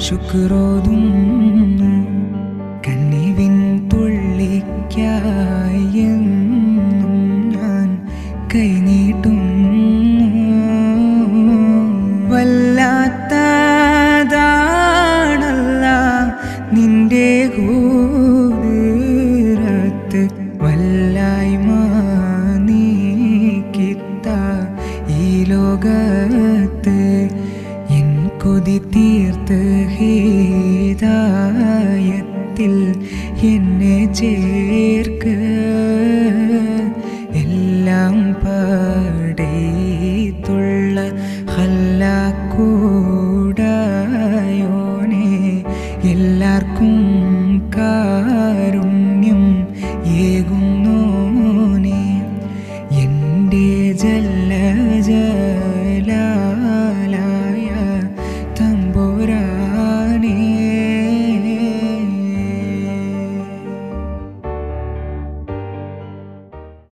ശുക്രോതുന്നു കന്നിവിൻ തുള്ളിക്കായി എന്നും ഞാൻ കൈനീട്ടുന്നു വല്ലാത്തതാണല്ല നിന്റെ കൂരത്ത് വല്ലായ്മ നീക്കിത്ത ഈ ലോകത്ത് എൻ കൊതി തീർത്ത് ഹേതായത്തിൽ എന്നെ ചേർക്ക എല്ലാം പടേത്തുള്ള ഹല്ലാക്കൂടായോനെ എല്ലാവർക്കും കാരുണ്യം ഏകും